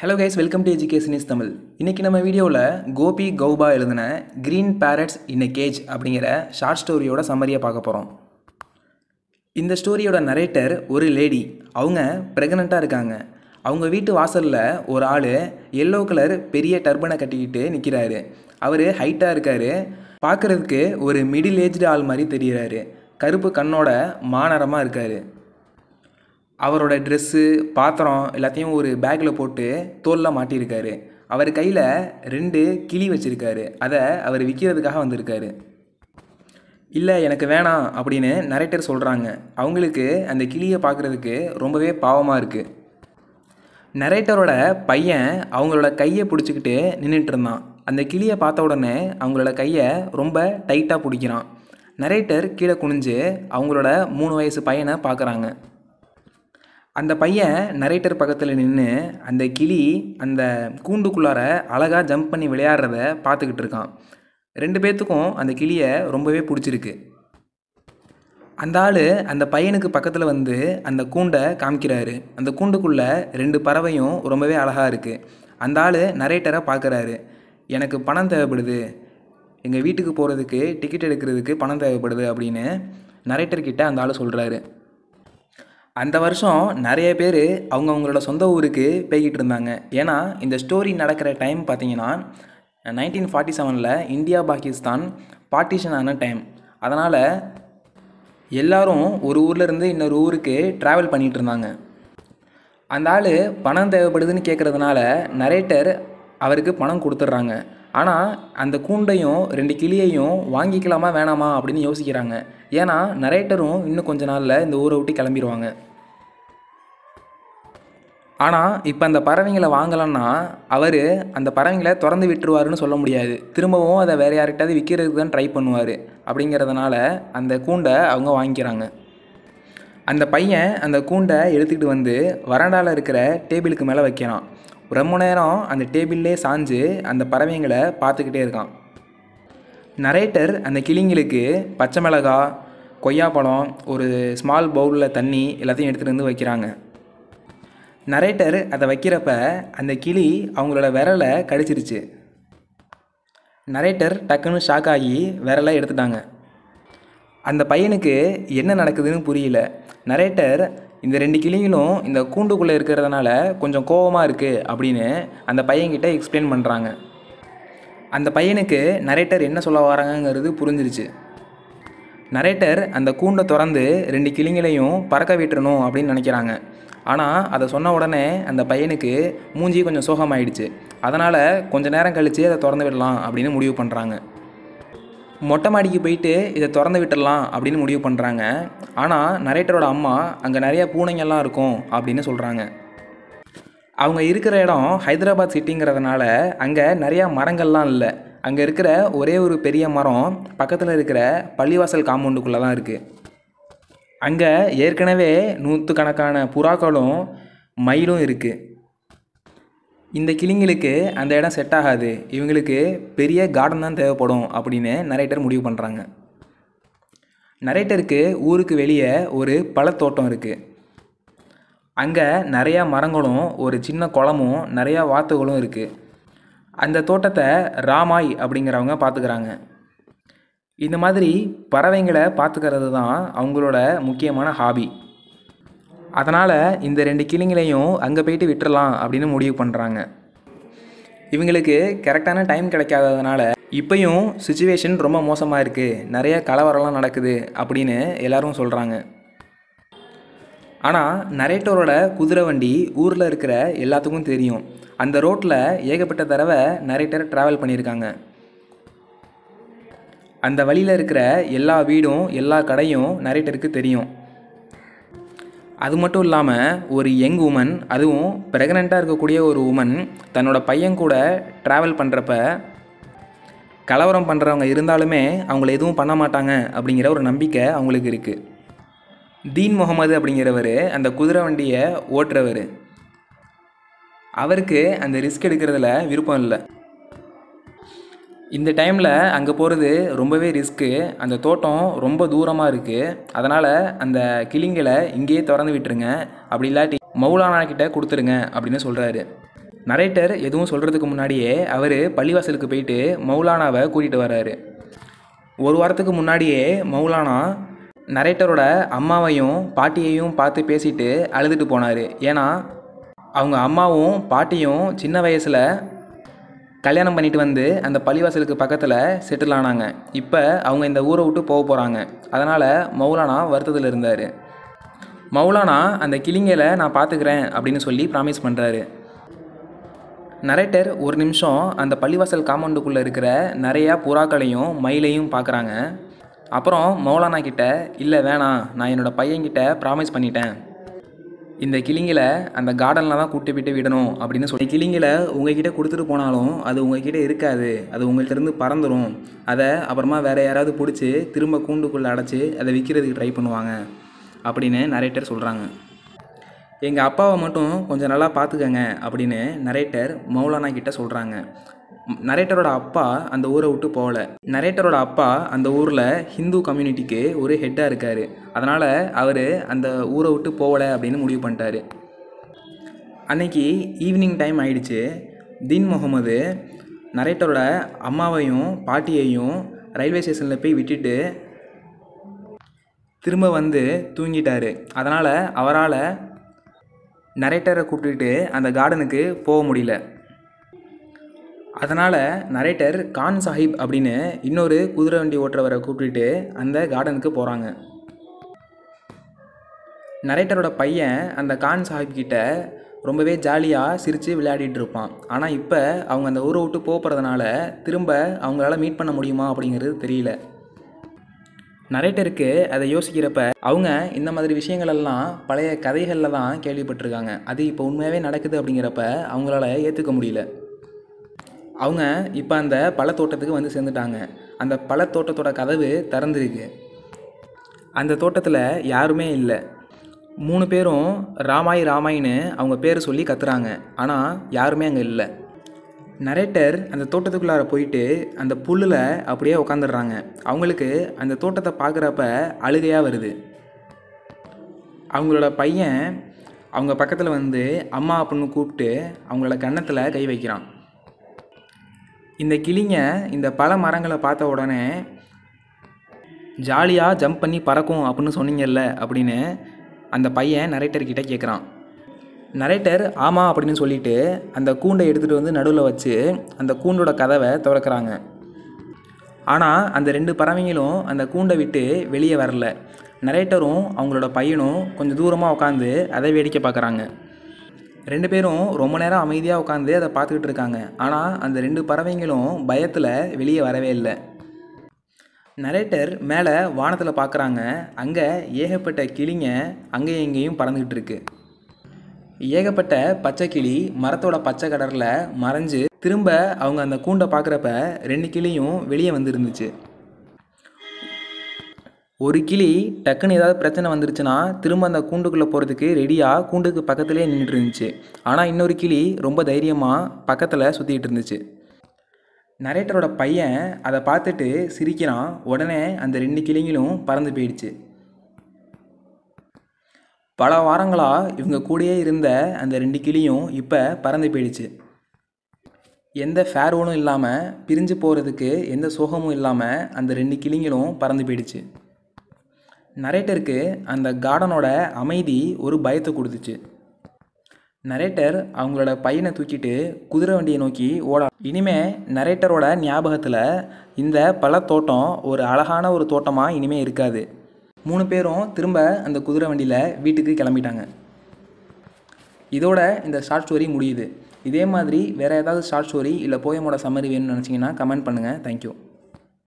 hello guys welcome to education is Tamil இன்றைக்கி நம்ம வீடியோவில் கோபி கௌபா எழுதின green parrots in a cage அப்படிங்கிற ஷார்ட் ஸ்டோரியோட சம்மரியை பார்க்க போகிறோம் இந்த ஸ்டோரியோட நரேட்டர் ஒரு லேடி அவங்க ப்ரெக்னெண்ட்டாக இருக்காங்க அவங்க வீட்டு வாசலில் ஒரு ஆள் எல்லோ கலர் பெரிய டர்பனை கட்டிக்கிட்டு நிற்கிறாரு அவர் ஹைட்டாக இருக்கார் பார்க்குறதுக்கு ஒரு மிடில் ஏஜ்டு ஆள் மாதிரி தெரிகிறாரு கருப்பு கண்ணோட மானரமாக இருக்கார் அவரோட ட்ரெஸ்ஸு பாத்திரம் எல்லாத்தையும் ஒரு பேக்கில் போட்டு தோலில் மாட்டியிருக்காரு அவர் கையில் ரெண்டு கிளி வச்சுருக்காரு அதை அவர் விற்கிறதுக்காக வந்திருக்காரு இல்லை எனக்கு வேணாம் அப்படின்னு நரேட்டர் சொல்கிறாங்க அவங்களுக்கு அந்த கிளியை பார்க்குறதுக்கு ரொம்பவே பாவமாக இருக்குது நரேட்டரோட பையன் அவங்களோட கையை பிடிச்சிக்கிட்டு நின்றுட்டு இருந்தான் அந்த கிளியை பார்த்த உடனே அவங்களோட கையை ரொம்ப டைட்டாக பிடிக்கிறான் நரேட்டர் கீழே குனிஞ்சு அவங்களோட மூணு வயசு பையனை பார்க்குறாங்க அந்த பையன் நரேட்டர் பக்கத்தில் நின்று அந்த கிளி அந்த கூண்டுக்குள்ளார அழகாக ஜம்ப் பண்ணி விளையாடுறத பார்த்துக்கிட்டு இருக்கான் ரெண்டு பேர்த்துக்கும் அந்த கிளியை ரொம்பவே பிடிச்சிருக்கு அந்த ஆள் அந்த பையனுக்கு பக்கத்தில் வந்து அந்த கூண்டை காமிக்கிறாரு அந்த கூண்டுக்குள்ளே ரெண்டு பறவையும் ரொம்பவே அழகாக இருக்குது அந்த ஆள் நரேட்டரை பார்க்குறாரு எனக்கு பணம் தேவைப்படுது எங்கள் வீட்டுக்கு போகிறதுக்கு டிக்கெட் எடுக்கிறதுக்கு பணம் தேவைப்படுது அப்படின்னு நரேட்டர்கிட்ட அந்த ஆள் சொல்கிறாரு அந்த வருஷம் நிறைய பேர் அவங்கவுங்களோட சொந்த ஊருக்கு போய்கிட்டு இருந்தாங்க ஏன்னா இந்த ஸ்டோரி நடக்கிற டைம் பார்த்தீங்கன்னா நைன்டீன் ஃபார்ட்டி செவனில் இந்தியா பாகிஸ்தான் பார்ட்டிஷன் ஆன டைம் அதனால் எல்லாரும் ஒரு ஊர்லேருந்து இன்னொரு ஊருக்கு ட்ராவல் பண்ணிகிட்டு இருந்தாங்க அந்த ஆள் பணம் தேவைப்படுதுன்னு கேட்குறதுனால நரேட்டர் அவருக்கு பணம் கொடுத்துட்றாங்க ஆனால் அந்த கூண்டையும் ரெண்டு கிளியையும் வாங்கிக்கலாமா வேணாமா அப்படின்னு யோசிக்கிறாங்க ஏன்னா நரேட்டரும் இன்னும் கொஞ்ச நாளில் இந்த ஊரை விட்டு கிளம்பிடுவாங்க ஆனால் இப்போ அந்த பறவைங்களை வாங்கலான்னா அவர் அந்த பறவைங்களை திறந்து விட்டுருவாருன்னு சொல்ல முடியாது திரும்பவும் அதை வேறு யார்கிட்டாவது விற்கிறதுக்கு தான் ட்ரை பண்ணுவார் அப்படிங்கிறதுனால அந்த கூண்டை அவங்க வாங்கிக்கிறாங்க அந்த பையன் அந்த கூண்டை எடுத்துக்கிட்டு வந்து வராண்டாவில் இருக்கிற டேபிளுக்கு மேலே வைக்கிறான் ரொம்ப நேரம் அந்த டேபிள்லே சாஞ்சு அந்த பறவைங்களை பார்த்துக்கிட்டே இருக்கான் நரேட்டர் அந்த கிளிங்களுக்கு பச்சை மிளகா கொய்யாப்பழம் ஒரு ஸ்மால் பவுலில் தண்ணி எல்லாத்தையும் எடுத்துகிட்டு வந்து வைக்கிறாங்க நரேட்டர் அதை வைக்கிறப்ப அந்த கிளி அவங்களோட விரலை கடிச்சிருச்சு நரேட்டர் டக்குன்னு ஷாக் ஆகி விரலை எடுத்துட்டாங்க அந்த பையனுக்கு என்ன நடக்குதுன்னு புரியல நரேட்டர் இந்த ரெண்டு கிளிகளும் இந்த கூண்டுக்குள்ளே இருக்கிறதுனால கொஞ்சம் கோபமாக இருக்குது அப்படின்னு அந்த பையன்கிட்ட எக்ஸ்பிளைன் பண்ணுறாங்க அந்த பையனுக்கு நரேட்டர் என்ன சொல்ல வராங்கங்கிறது புரிஞ்சிருச்சு நரேட்டர் அந்த கூண்டை திறந்து ரெண்டு கிளிங்களையும் பறக்க விட்டுறணும் அப்படின்னு நினைக்கிறாங்க ஆனால் அதை சொன்ன உடனே அந்த பையனுக்கு மூஞ்சி கொஞ்சம் சோகமாயிடுச்சு அதனால் கொஞ்ச நேரம் கழித்து அதை திறந்து விடலாம் அப்படின்னு முடிவு பண்ணுறாங்க மொட்டை மாடிக்கு போயிட்டு இதை திறந்து விட்டுடலாம் அப்படின்னு முடிவு பண்ணுறாங்க ஆனால் நரேட்டரோட அம்மா அங்கே நிறைய பூனைங்கள்லாம் இருக்கும் அப்படின்னு சொல்கிறாங்க அவங்க இருக்கிற இடம் ஹைதராபாத் சிட்டிங்கிறதுனால அங்கே நிறையா மரங்கள்லாம் இல்லை அங்கே இருக்கிற ஒரே ஒரு பெரிய மரம் பக்கத்தில் இருக்கிற பள்ளிவாசல் காம்பவுண்டுக்குள்ளே தான் இருக்குது அங்கே ஏற்கனவே நூற்றுக்கணக்கான புறாக்களும் மயிலும் இருக்குது இந்த கிளிங்களுக்கு அந்த இடம் செட் ஆகாது இவங்களுக்கு பெரிய கார்டன் தான் தேவைப்படும் அப்படின்னு நரேட்டர் முடிவு பண்ணுறாங்க நரேட்டருக்கு ஊருக்கு வெளியே ஒரு பழத்தோட்டம் இருக்குது அங்கே நிறையா மரங்களும் ஒரு சின்ன குளமும் நிறையா வாத்துகளும் இருக்குது அந்த தோட்டத்தை ராமாய் அப்படிங்கிறவங்க பார்த்துக்கிறாங்க இந்த மாதிரி பறவைங்களை பார்த்துக்கிறது தான் அவங்களோட முக்கியமான ஹாபி அதனால் இந்த ரெண்டு கிளிங்களையும் அங்கே போயிட்டு விட்டுறலாம் அப்படின்னு முடிவு பண்ணுறாங்க இவங்களுக்கு கரெக்டான டைம் கிடைக்காததுனால இப்போயும் சுச்சுவேஷன் ரொம்ப மோசமாக இருக்குது நிறைய கலவரம்லாம் நடக்குது அப்படின்னு எல்லாரும் சொல்கிறாங்க ஆனால் நரேட்டரோட குதிரை வண்டி ஊரில் இருக்கிற எல்லாத்துக்கும் தெரியும் அந்த ரோட்டில் ஏகப்பட்ட தடவை நரேட்டர் ட்ராவல் பண்ணியிருக்காங்க அந்த வழியில் இருக்கிற எல்லா வீடும் எல்லா கடையும் நரேட்டருக்கு தெரியும் அது மட்டும் இல்லாமல் ஒரு யங் உமன் அதுவும் ப்ரெக்னெண்ட்டாக இருக்கக்கூடிய ஒரு உமன் தன்னோட பையன் கூட ட்ராவல் பண்ணுறப்ப கலவரம் பண்ணுறவங்க இருந்தாலுமே அவங்கள எதுவும் பண்ண மாட்டாங்க அப்படிங்கிற ஒரு நம்பிக்கை அவங்களுக்கு இருக்குது தீன் முகமது அப்படிங்கிறவர் அந்த குதிரை வண்டியை ஓட்டுறவர் அவருக்கு அந்த ரிஸ்க் எடுக்கிறதுல விருப்பம் இல்லை இந்த டைமில் அங்கே போகிறது ரொம்பவே ரிஸ்க்கு அந்த தோட்டம் ரொம்ப தூரமாக இருக்குது அதனால் அந்த கிளிங்களை இங்கேயே திறந்து விட்டுருங்க அப்படி இல்லாட்டி மௌலானா கிட்ட கொடுத்துருங்க அப்படின்னு சொல்கிறாரு நரேட்டர் எதுவும் சொல்கிறதுக்கு முன்னாடியே அவர் பள்ளிவாசலுக்கு போயிட்டு மௌலானாவை கூட்டிகிட்டு வர்றாரு ஒரு வாரத்துக்கு முன்னாடியே மௌலானா நரேட்டரோட அம்மாவையும் பாட்டியையும் பார்த்து பேசிட்டு அழுதுட்டு போனார் ஏன்னா அவங்க அம்மாவும் பாட்டியும் சின்ன வயசில் கல்யாணம் பண்ணிட்டு வந்து அந்த பள்ளிவாசலுக்கு பக்கத்தில் செட்டில் ஆனாங்க இப்போ அவங்க இந்த ஊரை விட்டு போக போகிறாங்க அதனால் மௌலானா வருத்தத்தில் இருந்தார் மௌலானா அந்த கிளிங்களை நான் பார்த்துக்கிறேன் அப்படின்னு சொல்லி ப்ராமிஸ் பண்ணுறாரு நரேட்டர் ஒரு நிமிஷம் அந்த பள்ளிவாசல் காம்பவுண்டுக்குள்ளே இருக்கிற நிறையா புறாக்களையும் மயிலையும் பார்க்குறாங்க அப்புறம் மௌலானா கிட்ட இல்லை வேணாம் நான் என்னோடய பையன்கிட்ட ப்ராமிஸ் பண்ணிட்டேன் இந்த கிளிங்களை அந்த கார்டனில் தான் கூட்டி போயிட்டு விடணும் அப்படின்னு சொல்லி கிளிங்களை உங்ககிட்ட கொடுத்துட்டு போனாலும் அது உங்ககிட்ட இருக்காது அது உங்கள்கிட்ட இருந்து பறந்துடும் அதை அப்புறமா வேறு யாராவது பிடிச்சி திரும்ப கூண்டுக்குள்ளே அடைச்சி அதை விற்கிறதுக்கு ட்ரை பண்ணுவாங்க அப்படின்னு நரேட்டர் சொல்கிறாங்க எங்கள் அப்பாவை மட்டும் கொஞ்சம் நல்லா பார்த்துக்கங்க அப்படின்னு நரேட்டர் மௌலானா கிட்ட சொல்கிறாங்க நரேட்டரோட அப்பா அந்த ஊரை விட்டு போகல நரேட்டரோட அப்பா அந்த ஊரில் ஹிந்து கம்யூனிட்டிக்கு ஒரு ஹெட்டாக இருக்கார் அதனால் அவர் அந்த ஊரை விட்டு போகலை அப்படின்னு முடிவு பண்ணிட்டாரு அன்னைக்கு ஈவினிங் டைம் ஆயிடுச்சு தீன் முகமது நரேட்டரோட அம்மாவையும் பாட்டியையும் ரயில்வே ஸ்டேஷனில் போய் விட்டுட்டு திரும்ப வந்து தூங்கிட்டாரு அதனால் அவரால் நரேட்டரை கூப்பிட்டுட்டு அந்த கார்டனுக்கு போக முடியல அதனால் நரேட்டர் கான் சாஹிப் அப்படின்னு இன்னொரு குதிரை வண்டி ஓட்டுறவரை கூப்பிட்டுட்டு அந்த கார்டனுக்கு போகிறாங்க நரேட்டரோட பையன் அந்த கான் சாஹிப் கிட்ட ரொம்பவே ஜாலியாக சிரித்து விளையாடிட்டு இருப்பான் ஆனால் இப்போ அவங்க அந்த ஊரை விட்டு போகிறதுனால திரும்ப அவங்களால மீட் பண்ண முடியுமா அப்படிங்கிறது தெரியல நரேட்டருக்கு அதை யோசிக்கிறப்ப அவங்க இந்த மாதிரி விஷயங்கள் எல்லாம் பழைய கதைகளில் தான் கேள்விப்பட்டிருக்காங்க அது இப்போ உண்மையாகவே நடக்குது அப்படிங்கிறப்ப அவங்களால ஏற்றுக்க முடியல அவங்க இப்போ அந்த பழத்தோட்டத்துக்கு வந்து சேர்ந்துட்டாங்க அந்த பழத்தோட்டத்தோட கதவு திறந்துருக்கு அந்த தோட்டத்தில் யாருமே இல்லை மூணு பேரும் ராமாய் ராமாயின்னு அவங்க பேர் சொல்லி கத்துறாங்க ஆனால் யாருமே அங்கே இல்லை நரேட்டர் அந்த தோட்டத்துக்குள்ளார போயிட்டு அந்த புல்லில் அப்படியே உட்காந்துடுறாங்க அவங்களுக்கு அந்த தோட்டத்தை பார்க்குறப்ப அழுகையாக வருது அவங்களோட பையன் அவங்க பக்கத்தில் வந்து அம்மா அப்படின்னு கூப்பிட்டு அவங்களோட கன்னத்தில் கை வைக்கிறான் இந்த கிளிங்க இந்த பல மரங்களை பார்த்த உடனே ஜாலியாக ஜம்ப் பண்ணி பறக்கும் அப்படின்னு சொன்னீங்கல்ல அப்படின்னு அந்த பையன் நரேட்டர்கிட்ட கேட்குறான் நரேட்டர் ஆமாம் அப்படின்னு சொல்லிட்டு அந்த கூண்டை எடுத்துகிட்டு வந்து நடுவில் வச்சு அந்த கூண்டோட கதவை திறக்கிறாங்க ஆனால் அந்த ரெண்டு பறவைங்களும் அந்த கூண்டை விட்டு வெளியே வரல நரேட்டரும் அவங்களோட பையனும் கொஞ்சம் தூரமாக உட்காந்து அதை வேடிக்கை பார்க்குறாங்க ரெண்டு பேரும் ரொம்ப நேரம் அமைதியாக உட்காந்து அதை பார்த்துக்கிட்டு இருக்காங்க ஆனால் அந்த ரெண்டு பறவைங்களும் பயத்தில் வெளியே வரவே இல்லை நரேட்டர் மேலே வானத்தில் பார்க்குறாங்க அங்கே ஏகப்பட்ட கிளிங்க அங்கேயும் இங்கேயும் பறந்துக்கிட்டு இருக்கு ஏகப்பட்ட பச்சை கிளி மரத்தோட பச்சை கடரில் மறைஞ்சு திரும்ப அவங்க அந்த கூண்டை பார்க்குறப்ப ரெண்டு கிளியும் வெளியே வந்துருந்துச்சு ஒரு கிளி டக்குன்னு ஏதாவது பிரச்சனை வந்துருச்சுன்னா திரும்ப அந்த கூண்டுக்குள்ளே போகிறதுக்கு ரெடியாக கூண்டுக்கு பக்கத்துலேயே நின்றுட்டு இருந்துச்சு ஆனால் இன்னொரு கிளி ரொம்ப தைரியமாக பக்கத்தில் சுற்றிக்கிட்டு இருந்துச்சு நரேட்டரோட பையன் அதை பார்த்துட்டு சிரிக்கிறான் உடனே அந்த ரெண்டு கிளிங்களும் பறந்து போயிடுச்சு பல வாரங்களாக இவங்க கூடயே இருந்த அந்த ரெண்டு கிளியும் இப்போ பறந்து போயிடுச்சு எந்த ஃபேர்வனும் இல்லாமல் பிரிஞ்சு போகிறதுக்கு எந்த சோகமும் இல்லாமல் அந்த ரெண்டு கிளிங்களும் பறந்து போயிடுச்சு நரேட்டருக்கு அந்த கார்டனோட அமைதி ஒரு பயத்தை கொடுத்துச்சு நரேட்டர் அவங்களோட பையனை தூக்கிட்டு குதிரை வண்டியை நோக்கி ஓட இனிமே நரேட்டரோட ஞாபகத்தில் இந்த பழத்தோட்டம் ஒரு அழகான ஒரு தோட்டமாக இனிமே இருக்காது மூணு பேரும் திரும்ப அந்த குதிரை வண்டியில் வீட்டுக்கு கிளம்பிட்டாங்க இதோட இந்த ஷார்ட் ஸ்டோரி முடியுது இதே மாதிரி வேறு ஏதாவது ஷார்ட் ஸ்டோரி இல்லை போயமோட சம்மரி வேணும்னு நினச்சிங்கன்னா கமெண்ட் பண்ணுங்கள் தேங்க்யூ